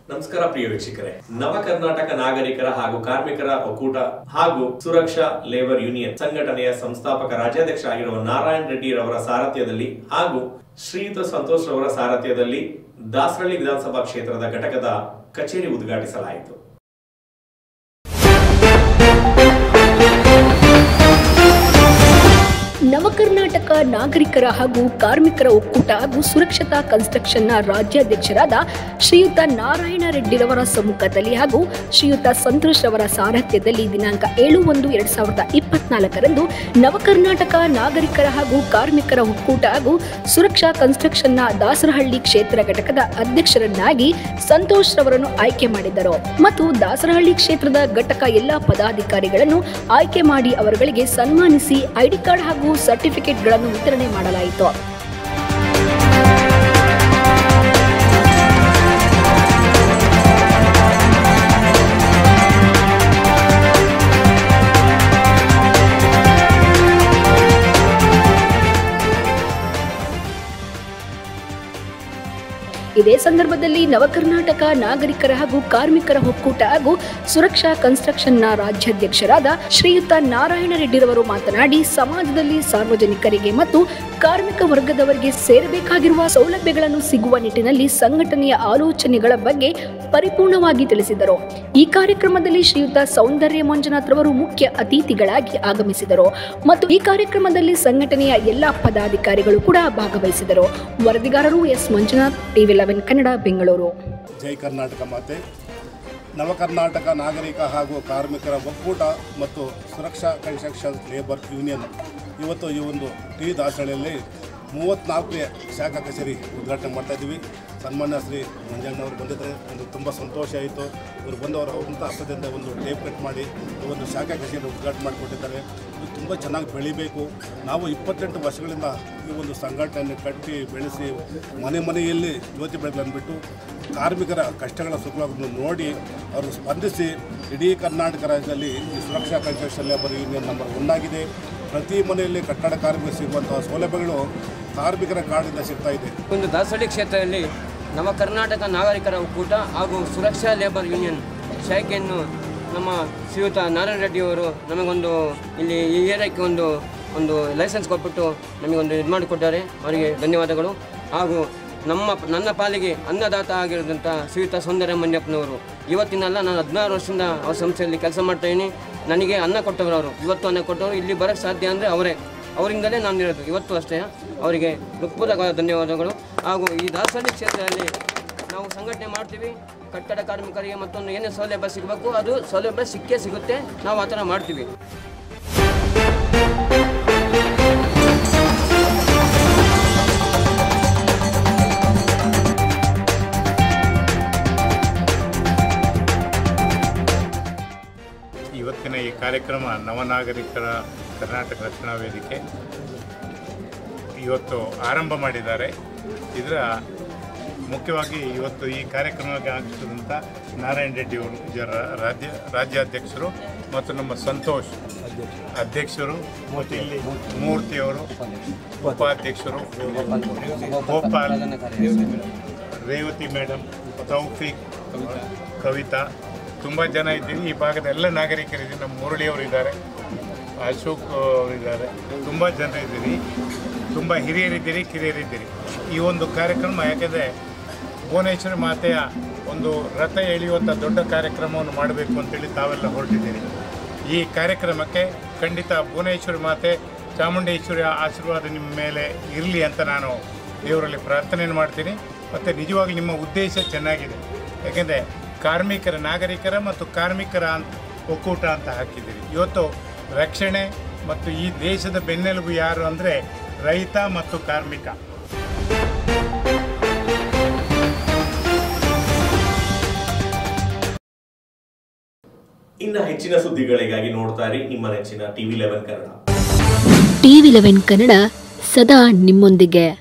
ನಮಸ್ಕಾರ ಪ್ರಿಯ ವೀಕ್ಷಕರೇ ನವ ಕರ್ನಾಟಕ ನಾಗರಿಕರ ಹಾಗೂ ಕಾರ್ಮಿಕರ ಒಕ್ಕೂಟ ಹಾಗೂ ಸುರಕ್ಷಾ ಲೇಬರ್ ಯೂನಿಯನ್ ಸಂಘಟನೆಯ ಸಂಸ್ಥಾಪಕ ರಾಜ್ಯಾಧ್ಯಕ್ಷ ಆಗಿರುವ ನಾರಾಯಣ್ ರೆಡ್ಡಿ ರವರ ಸಾರಥ್ಯದಲ್ಲಿ ಹಾಗೂ ಶ್ರೀಯುತ ಸಂತೋಷ್ ರವರ ಸಾರಥ್ಯದಲ್ಲಿ ದಾಸರಳ್ಳಿ ವಿಧಾನಸಭಾ ಕ್ಷೇತ್ರದ ಘಟಕದ ಕಚೇರಿ ಉದ್ಘಾಟಿಸಲಾಯಿತು ನವಕರ್ನಾಟಕ ನಾಗರಿಕರ ಹಾಗೂ ಕಾರ್ಮಿಕರ ಒಕ್ಕೂಟ ಹಾಗೂ ಸುರಕ್ಷತಾ ಕನ್ಸ್ಟ್ರಕ್ಷನ್ನ ರಾಜ್ಯಾಧ್ಯಕ್ಷರಾದ ಶ್ರೀಯುತ ನಾರಾಯಣ ರೆಡ್ಡಿರವರ ಸಮ್ಮುಖದಲ್ಲಿ ಹಾಗೂ ಶ್ರೀಯುತ ಸಂತೋಷ್ ರವರ ಸಾರಥ್ಯದಲ್ಲಿ ದಿನಾಂಕ ಏಳು ಒಂದು ಎರಡ್ ಸಾವಿರದ ಇಪ್ಪತ್ನಾಲ್ಕರಂದು ನವಕರ್ನಾಟಕ ನಾಗರಿಕರ ಹಾಗೂ ಕಾರ್ಮಿಕರ ಒಕ್ಕೂಟ ಹಾಗೂ ಸುರಕ್ಷಾ ಕನ್ಸ್ಟ್ರಕ್ಷನ್ನ ದಾಸರಹಳ್ಳಿ ಕ್ಷೇತ್ರ ಘಟಕದ ಅಧ್ಯಕ್ಷರನ್ನಾಗಿ ಸಂತೋಷ್ ರವರನ್ನು ಆಯ್ಕೆ ಮಾಡಿದ್ದರು ಮತ್ತು ದಾಸರಹಳ್ಳಿ ಕ್ಷೇತ್ರದ ಘಟಕ ಎಲ್ಲಾ ಪದಾಧಿಕಾರಿಗಳನ್ನು ಆಯ್ಕೆ ಮಾಡಿ ಅವರುಗಳಿಗೆ ಸನ್ಮಾನಿಸಿ ಐಡಿ ಕಾರ್ಡ್ ಹಾಗೂ ಸರ್ಟಿಫಿಕೇಟ್ಗಳನ್ನು ವಿತರಣೆ ಮಾಡಲಾಯಿತು ಇದೇ ಸಂದರ್ಭದಲ್ಲಿ ನವಕರ್ನಾಟಕ ನಾಗರಿಕರ ಹಾಗೂ ಕಾರ್ಮಿಕರ ಒಕ್ಕೂಟ ಹಾಗೂ ಸುರಕ್ಷಾ ಕನ್ಸ್ಟ್ರಕ್ಷನ್ನ ರಾಜ್ಯಾಧ್ಯಕ್ಷರಾದ ಶ್ರೀಯುತ ನಾರಾಯಣ ರೆಡ್ಡಿರವರು ಮಾತನಾಡಿ ಸಮಾಜದಲ್ಲಿ ಸಾರ್ವಜನಿಕರಿಗೆ ಮತ್ತು ಕಾರ್ಮಿಕ ವರ್ಗದವರಿಗೆ ಸೇರಬೇಕಾಗಿರುವ ಸೌಲಭ್ಯಗಳನ್ನು ಸಿಗುವ ನಿಟ್ಟಿನಲ್ಲಿ ಸಂಘಟನೆಯ ಆಲೋಚನೆಗಳ ಬಗ್ಗೆ ಪರಿಪೂರ್ಣವಾಗಿ ತಿಳಿಸಿದರು ಈ ಕಾರ್ಯಕ್ರಮದಲ್ಲಿ ಶ್ರೀಯುತ ಸೌಂದರ್ಯ ಮಂಜುನಾಥ್ ರವರು ಮುಖ್ಯ ಅತಿಥಿಗಳಾಗಿ ಆಗಮಿಸಿದರು ಮತ್ತು ಈ ಕಾರ್ಯಕ್ರಮದಲ್ಲಿ ಸಂಘಟನೆಯ ಎಲ್ಲಾ ಪದಾಧಿಕಾರಿಗಳು ಕೂಡ ಭಾಗವಹಿಸಿದರು ವರದಿಗಾರರು S Manjunath TV eleven Kannada Bengaluru ಜೈ ಕರ್ನಾಟಕ ಮಾತೆ ನವ ಕರ್ನಾಟಕ ನಾಗರಿಕ ಹಾಗೂ ಕಾರ್ಮಿಕರ ಒಕ್ಕೂಟ ಮತ್ತು ಸುರಕ್ಷಾ ಕನ್ಸ್ಟ್ರಕ್ಷನ್ ಲೇಬರ್ ಯೂನಿಯನ್ ಇವತ್ತು ಈ ಒಂದು ಟಿ ದಾಸಹಳ್ಳಿಯಲ್ಲಿ ಮೂವತ್ತ್ನಾಲ್ಕನೇ ಶಾಖಾ ಕಚೇರಿ ಉದ್ಘಾಟನೆ ಮಾಡ್ತಾ ಇದ್ದೀವಿ ಸನ್ಮಾನ್ಯ ಶ್ರೀ ಮಂಜಣ್ಣವರು ಬಂದಿದ್ದರೆ ಒಂದು ತುಂಬ ಸಂತೋಷ ಆಯಿತು ಇವರು ಬಂದವರು ಅಂತ ಹಸ್ತದಿಂದ ಒಂದು ಟೇಪ್ ಕಟ್ ಮಾಡಿ ಈ ಒಂದು ಶಾಖಾ ಕಚೇರಿ ಉದ್ಘಾಟನೆ ಮಾಡಿಕೊಟ್ಟಿದ್ದಾರೆ ಇದು ತುಂಬ ಚೆನ್ನಾಗಿ ಬೆಳಿಬೇಕು ನಾವು ಇಪ್ಪತ್ತೆಂಟು ವರ್ಷಗಳಿಂದ ಈ ಒಂದು ಸಂಘಟನೆಯನ್ನು ಕಟ್ಟಿ ಬೆಳೆಸಿ ಮನೆ ಮನೆಯಲ್ಲಿ ಜ್ಯೋತಿ ಬೆಳಗನ್ಬಿಟ್ಟು ಕಾರ್ಮಿಕರ ಕಷ್ಟಗಳ ಸುಖಗಳನ್ನು ನೋಡಿ ಅವರು ಸ್ಪಂದಿಸಿ ಇಡೀ ಕರ್ನಾಟಕ ರಾಜ್ಯದಲ್ಲಿ ಈ Suraksha construction labour union number one ಆಗಿದೆ ಪ್ರತಿ ಮನೆಯಲ್ಲಿ ಕಟ್ಟಡ ಕಾರ್ಮಿಕರು ಸಿಗುವಂತಹ ಸೌಲಭ್ಯಗಳು ಕಾರ್ಮಿಕರ ಕಾರ್ಡಿಂದ ಸಿಗ್ತಾ ಇದೆ ಒಂದು ದಾಸಹಳ್ಳಿ ಕ್ಷೇತ್ರದಲ್ಲಿ ನಮ್ಮ ಕರ್ನಾಟಕ ನಾಗರಿಕರ ಒಕ್ಕೂಟ ಹಾಗೂ ಸುರಕ್ಷಾ ಲೇಬರ್ ಯೂನಿಯನ್ ಶಾಖೆಯನ್ನು ನಮ್ಮ ಶ್ರೀಯುತ ನಾರಾಯಣ ರೆಡ್ಡಿಯವರು ನಮಗೊಂದು ಇಲ್ಲಿ ಈ ಏರಿಯಾಕ್ಕೆ ಒಂದು ಒಂದು ಲೈಸೆನ್ಸ್ ಕೊಟ್ಬಿಟ್ಟು ನಮಗೊಂದು ಇದು ಮಾಡಿಕೊಟ್ಟಾರೆ ಅವರಿಗೆ ಧನ್ಯವಾದಗಳು ಹಾಗೂ ನಮ್ಮ ನನ್ನ ಪಾಲಿಗೆ ಅನ್ನದಾತ ಆಗಿರೋದಂಥ ಶ್ರೀಯುತ ಸೌಂದರ್ಯ ಮಂಜಪ್ಪನವರು ಇವತ್ತಿನಲ್ಲ ನಾನು ಹದಿನಾರು ವರ್ಷದಿಂದ ಅವ್ರ ಸಂಸ್ಥೆಯಲ್ಲಿ ಕೆಲಸ ಮಾಡ್ತಾಯಿದ್ದೀನಿ ನನಗೆ ಅನ್ನ ಕೊಟ್ಟವರು ಅವರು ಇವತ್ತು ಅನ್ನ ಕೊಟ್ಟವರು ಇಲ್ಲಿ ಬರೋಕ್ಕೆ ಸಾಧ್ಯ ಅಂದರೆ ಅವರೇ ಅವರಿಂದಲೇ ನಾನು ಇರೋದು ಇವತ್ತು ಅಷ್ಟೇ ಅವರಿಗೆ ಹೃತ್ಪೂರ್ವಕ ಧನ್ಯವಾದಗಳು ಹಾಗೂ ಈ ದಾಸಹಳ್ಳಿ ಕ್ಷೇತ್ರದಲ್ಲಿ ನಾವು ಸಂಘಟನೆ ಮಾಡ್ತೀವಿ ಕಟ್ಟಡ ಕಾರ್ಮಿಕರಿಗೆ ಮತ್ತೊಂದು ಏನೇ ಸೌಲಭ್ಯ ಸಿಗಬೇಕು ಅದು ಸೌಲಭ್ಯ ಸಿಕ್ಕೇ ಸಿಗುತ್ತೆ ನಾವು ಆ ಥರ ಮಾಡ್ತೀವಿ ಇವತ್ತಿನ ಈ ಕಾರ್ಯಕ್ರಮ ನವನಾಗರಿಕರ ಕರ್ನಾಟಕ ರಕ್ಷಣಾ ವೇದಿಕೆ ಇವತ್ತು ಆರಂಭ ಮಾಡಿದ್ದಾರೆ ಇದರ ಮುಖ್ಯವಾಗಿ ಇವತ್ತು ಈ ಕಾರ್ಯಕ್ರಮಕ್ಕೆ ಆಗಮಿಸಿದಂಥ ನಾರಾಯಣ ರೆಡ್ಡಿ ಅವರು ಇದರ ರಾಜ್ಯ ರಾಜ್ಯಾಧ್ಯಕ್ಷರು ಮತ್ತು ನಮ್ಮ ಸಂತೋಷ್ ಅಧ್ಯಕ್ಷರು ಮತ್ತು ಇಲ್ಲಿ ಮೂರ್ತಿಯವರು ಉಪಾಧ್ಯಕ್ಷರು ಗೋಪಾಲ್ ರೇವತಿ ಮೇಡಮ್ ತೌಫಿಕ್ ಕವಿತಾ ತುಂಬ ಜನ ಇದ್ದೀವಿ ಈ ಭಾಗದ ಎಲ್ಲ ನಾಗರಿಕರಿದ್ದೀವಿ ನಮ್ಮ ಮುರಳಿಯವರು ಇದ್ದಾರೆ ಅಶೋಕ್ ಅವರಿದ್ದಾರೆ ತುಂಬ ಜನ ಇದ್ದೀರಿ ತುಂಬ ಹಿರಿಯರಿದ್ದೀರಿ ಕಿರಿಯರಿದ್ದೀರಿ ಈ ಒಂದು ಕಾರ್ಯಕ್ರಮ ಯಾಕೆಂದರೆ ಭುವನೇಶ್ವರಿ ಮಾತೆಯ ಒಂದು ರಥ ಎಳೆಯುವಂಥ ದೊಡ್ಡ ಕಾರ್ಯಕ್ರಮವನ್ನು ಮಾಡಬೇಕು ಅಂತೇಳಿ ತಾವೆಲ್ಲ ಹೊರಟಿದ್ದೀರಿ ಈ ಕಾರ್ಯಕ್ರಮಕ್ಕೆ ಖಂಡಿತ ಭುವನೇಶ್ವರಿ ಮಾತೆ ಚಾಮುಂಡೇಶ್ವರಿ ಆಶೀರ್ವಾದ ನಿಮ್ಮ ಮೇಲೆ ಇರಲಿ ಅಂತ ನಾನು ದೇವರಲ್ಲಿ ಪ್ರಾರ್ಥನೆಯನ್ನು ಮಾಡ್ತೀನಿ ಮತ್ತು ನಿಜವಾಗಿ ನಿಮ್ಮ ಉದ್ದೇಶ ಚೆನ್ನಾಗಿದೆ ಯಾಕೆಂದರೆ ಕಾರ್ಮಿಕರ ನಾಗರಿಕರ ಮತ್ತು ಕಾರ್ಮಿಕರ ಅಂತ ಒಕ್ಕೂಟ ಅಂತ ಹಾಕಿದ್ದೀರಿ ಇವತ್ತು ರಕ್ಷಣೆ ಮತ್ತು ಈ ದೇಶದ ಬೆನ್ನೆಲುಬು ಯಾರು ಅಂದರೆ ರೈತ ಮತ್ತು ಕಾರ್ಮಿಕ ಇನ್ನ ಹೆಚ್ಚಿನ ಸುದ್ದಿಗಳಿಗಾಗಿ ನೋಡ್ತಾ ಇರಿ ನಿಮ್ಮ ನೆಚ್ಚಿನ TV eleven Kannada TV eleven Kannada ಸದಾ ನಿಮ್ಮೊಂದಿಗೆ